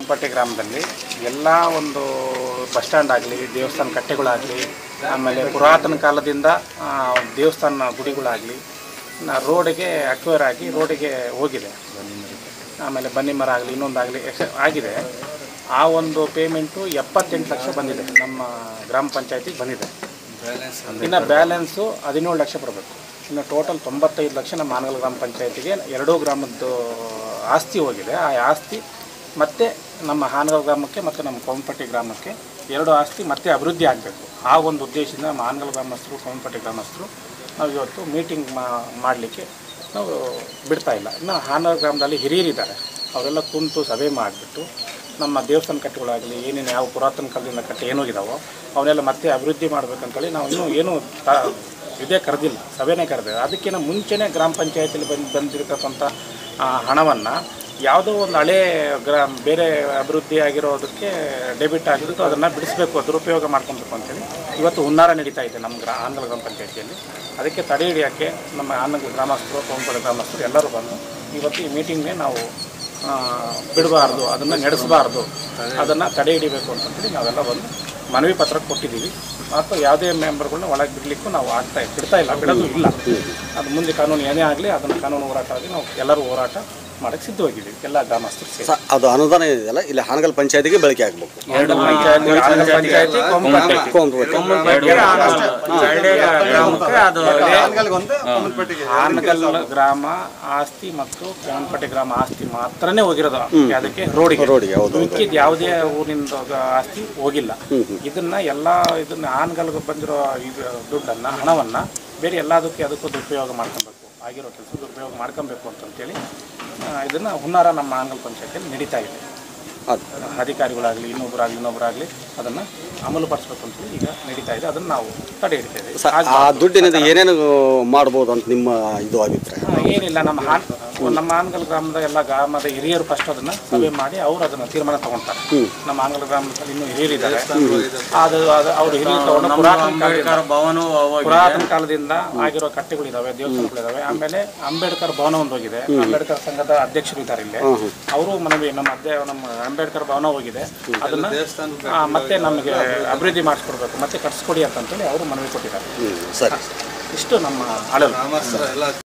ಕೋಮಪಟ್ಟೆ ಗ್ರಾಮದಲ್ಲಿ ಎಲ್ಲ ಒಂದು ಬಸ್ ಸ್ಟ್ಯಾಂಡ್ ಆಗಲಿ ದೇವಸ್ಥಾನ ಕಟ್ಟೆಗಳಾಗಲಿ ಆಮೇಲೆ ಪುರಾತನ ಕಾಲದಿಂದ ಆ, ದೇವಸ್ಥಾನ ಗುಡಿಗಳಾಗಲಿ ರೋಡಿಗೆ ಅಕ್ವೈರ್ ಆಗಿ ರೋಡಿಗೆ ಹೋಗಿದೆ ಆಮೇಲೆ ಬನ್ನಿ ಮರ ಆಗಲಿ ಇನ್ನೊಂದಾಗಲಿ ಆಗಿದೆ ಆ ಒಂದು ಪೇಮೆಂಟು ಎಪ್ಪತ್ತೆಂಟು ಲಕ್ಷ ಬಂದಿದೆ ನಮ್ಮ ಗ್ರಾಮ ಪಂಚಾಯತಿಗೆ ಬಂದಿದೆ ಇನ್ನು ಬ್ಯಾಲೆನ್ಸು ಹದಿನೇಳು ಲಕ್ಷ ಬರಬೇಕು ಇನ್ನು ಟೋಟಲ್ ತೊಂಬತ್ತೈದು ಲಕ್ಷ ನಮ್ಮ ಆನಗಲ್ ಗ್ರಾಮ ಪಂಚಾಯತಿಗೆ ಎರಡೂ ಗ್ರಾಮದ್ದು ಆಸ್ತಿ ಹೋಗಿದೆ ಆ ಆಸ್ತಿ ಮತ್ತೆ ನಮ್ಮ ಹಾನಗಲ್ ಗ್ರಾಮಕ್ಕೆ ಮತ್ತು ನಮ್ಮ ಕೋಮಪಟ್ಟಿ ಗ್ರಾಮಕ್ಕೆ ಎರಡು ಆಸ್ತಿ ಮತ್ತೆ ಅಭಿವೃದ್ಧಿ ಆಗಬೇಕು ಆ ಒಂದು ಉದ್ದೇಶದಿಂದ ನಮ್ಮ ಹಾನಗಲ್ ಗ್ರಾಮಸ್ಥರು ಕೋಮಪಟ್ಟಿ ಗ್ರಾಮಸ್ಥರು ನಾವು ಇವತ್ತು ಮೀಟಿಂಗ್ ಮಾಡಲಿಕ್ಕೆ ನಾವು ಬಿಡ್ತಾ ಇಲ್ಲ ಇನ್ನು ಹಾನಗಲ್ ಗ್ರಾಮದಲ್ಲಿ ಹಿರಿಯರಿದ್ದಾರೆ ಅವರೆಲ್ಲ ಕುಂತು ಸಭೆ ಮಾಡಿಬಿಟ್ಟು ನಮ್ಮ ದೇವಸ್ಥಾನ ಕಟ್ಟೆಗಳಾಗಲಿ ಏನೇನು ಯಾವ ಪುರಾತನ ಕಾಲದಿಂದ ಕಟ್ಟೆ ಏನೋಗಿದಾವೋ ಅವನ್ನೆಲ್ಲ ಮತ್ತೆ ಅಭಿವೃದ್ಧಿ ಮಾಡ್ಬೇಕಂತೇಳಿ ನಾವು ಇನ್ನೂ ಏನು ತ ಇದೇ ಕರೆದಿಲ್ಲ ಸಭೆನೇ ಕರೆದಿಲ್ಲ ಅದಕ್ಕಿಂತ ಮುಂಚೆನೇ ಗ್ರಾಮ ಪಂಚಾಯತಿಲಿ ಬಂದು ಬಂದಿರತಕ್ಕಂಥ ಹಣವನ್ನು ಯಾವುದೋ ಒಂದು ಹಳೆ ಗ್ರಾಮ ಬೇರೆ ಅಭಿವೃದ್ಧಿ ಆಗಿರೋದಕ್ಕೆ ಡೆಬಿಟ್ ಆಗಿದ್ದು ಅದನ್ನು ಬಿಡಿಸಬೇಕು ದುರುಪಯೋಗ ಮಾಡ್ಕೊಬೇಕು ಅಂತೇಳಿ ಇವತ್ತು ಹುನ್ನಾರ ನಡೀತಾ ಇದೆ ನಮ್ಮ ಗ್ರಾ ಆನಗಲ್ ಗ್ರಾಮ ಪಂಚಾಯತಿಯಲ್ಲಿ ಅದಕ್ಕೆ ತಡೆ ಹಿಡಿಯೋಕ್ಕೆ ನಮ್ಮ ಆನಗಲ್ ಗ್ರಾಮಸ್ಥರು ಕೋಂಪಡ ಗ್ರಾಮಸ್ಥರು ಎಲ್ಲರೂ ಬಂದು ಇವತ್ತು ಈ ಮೀಟಿಂಗ್ಗೆ ನಾವು ಆ, ಬಿಡಬಾರ್ದು ಅದನ್ನು ನಡೆಸಬಾರ್ದು ಅದನ್ನು ತಡೆ ಹಿಡಿಬೇಕು ಅಂತಂತೇಳಿ ನಾವೆಲ್ಲ ಬಂದು ಮನವಿ ಪತ್ರ ಕೊಟ್ಟಿದ್ದೀವಿ ಮತ್ತು ಯಾವುದೇ ಮೆಂಬರ್ಗಳನ್ನ ಒಳಗೆ ಬಿಡಲಿಕ್ಕೂ ನಾವು ಆಗ್ತಾ ಬಿಡ್ತಾ ಇಲ್ಲ ಬಿಡೋದು ಇಲ್ಲ ಅದು ಮುಂದೆ ಕಾನೂನು ಏನೇ ಆಗಲಿ ಅದನ್ನು ಕಾನೂನು ಹೋರಾಟ ಆಗಲಿ ನಾವು ಎಲ್ಲರೂ ಹೋರಾಟ ಮಾಡೋಕ್ಕೆ ಸಿದ್ಧವಾಗಿದ್ದೀವಿ ಎಲ್ಲ ಗ್ರಾಮಸ್ಥರು ಸೇರಿ ಸ- ಅದು ಅನುದಾನ ಏನಿದೆಯಲ್ಲ ಇಲ್ಲಿ ಹಾನಗಲ್ ಪಂಚಾಯತಿಗೆ ಬಳಕೆ ಆಗಬೇಕು ಎರಡು ಪಂಚಾಯತಿ ಆನಗಲ್ ಪಂಚಾಯತಿ ಕೊಂಬಪಟ್ಟೆ. ಎರಡೇ ಗ್ರಾಮಕ್ಕೆ ಅದು ಹಾನಗಲ್ ಗ್ರಾಮ ಆಸ್ತಿ ಮತ್ತು ಕೊಂಬಪಟ್ಟೆ ಗ್ರಾಮ ಆಸ್ತಿ ಮಾತ್ರನೇ ಹೋಗಿರೋದು ಅದಕ್ಕೆ ರೋಡಿಗೆ ರೋಡಿಗೆ ಹೌದು ಹೌದು. ಮಿಕ್ಕಿದ ಯಾವುದೇ ಊರಿನಿಂದ ಆಸ್ತಿ ಹೋಗಿಲ್ಲ ಇದನ್ನ ಎಲ್ಲ ಇದನ್ನ ಆನ್ಗಲ್ಗೆ ಬಂದಿರೋ ಇದು ದುಡ್ಡನ್ನ ಹಣವನ್ನ ಬೇರೆ ಎಲ್ಲದಕ್ಕೆ ಅದಕ್ಕೂ ದುರುಪಯೋಗ ಮಾಡ್ಕೊಬೇಕು ಆಗಿರೋ ಕೆಲಸ ದುರುಪಯೋಗ ಮಾಡ್ಕೊಬೇಕು ಅಂತಂತೇಳಿ ಆ, ಇದನ್ನ ಹುನ್ನಾರ ನಮ್ಮ ಆಂಗಲ್ ಪಂಚಾಯತಿಯಲ್ಲಿ ನಡೀತಾ ಇದೆ ಅದು ಅಧಿಕಾರಿಗಳಾಗಲಿ ಇನ್ನೊಬ್ಬರಾಗಲಿ ಇನ್ನೊಬ್ಬರಾಗಲಿ ಅದನ್ನು ಅಮಲುಪಡಿಸ್ಬೇಕು ಅಂತೇಳಿ ಈಗ ನಡೀತಾ ಇದೆ ಅದನ್ನು ನಾವು ತಡೆ ಹಿಡಿತಾ ಇದ್ದೀವಿ ಸ- ಆ ದುಡ್ಡಿನಿಂದ ಏನೇನು ಮಾಡ್ಬೋದು ಅಂತ ನಿಮ್ಮ ಇದು ಅಭಿಪ್ರಾಯ ಹಾ, ಏನಿಲ್ಲ ನಮ್ಮ ಹಾನ್ ನಮ್ಮ ಆನಗಲ್ ಗ್ರಾಮದ ಎಲ್ಲ ಗ್ರಾಮದ ಹಿರಿಯರು ಫಸ್ಟ್ ಅದನ್ನ ಸಭೆ ಮಾಡಿ ಅವ್ರು ಅದನ್ನ ತೀರ್ಮಾನ ತಗೊಂತಾರೆ ನಮ್ಮ ಆನಗಲ್ ಗ್ರಾಮದಲ್ಲಿ ಇನ್ನೂ ಹಿರಿಯರಿದ್ದಾರೆ ಅದು ಅದು ಅವ್ರು ಹಿರಿಯರು ತಗೊಂಡು ಪುರಾತನ ಕಾಲದಿಂದ ಭವನ ಪುರಾತನ ಕಾಲದಿಂದ ಆಗಿರೋ ಕಟ್ಟೆಗಳಿದಾವೆ ದೇವಸ್ಥಾನಗಳಿದಾವೆ ಆಮೇಲೆ ಅಂಬೇಡ್ಕರ್ ಭವನ ಒಂದು ಹೋಗಿದೆ ಅಂಬೇಡ್ಕರ್ ಸಂಘದ ಅಧ್ಯಕ್ಷರು ಇದ್ದಾರೆ ಇಲ್ಲಿ ಅವರು ಮನವಿ ನಮ್ಮ ಅಧ್ಯ ನಮ್ಮ ಅಂಬೇಡ್ಕರ್ ಭವನ ಹೋಗಿದೆ ಅದನ್ನ ಆ, ಮತ್ತೆ ನಮಗೆ ಅಭಿವೃದ್ಧಿ ಮಾಡಿಸ್ಕೊಡ್ಬೇಕು ಮತ್ತೆ ಕಟ್ಸ್ಕೊಡಿ ಅಂತಂತೇಳಿ ಅವರು ಮನವಿ ಕೊಟ್ಟಿದ್ದಾರೆ ಹ್ಞೂ ಸರಿ ಇಷ್ಟು ನಮ್ಮ ಆಡಳಿತ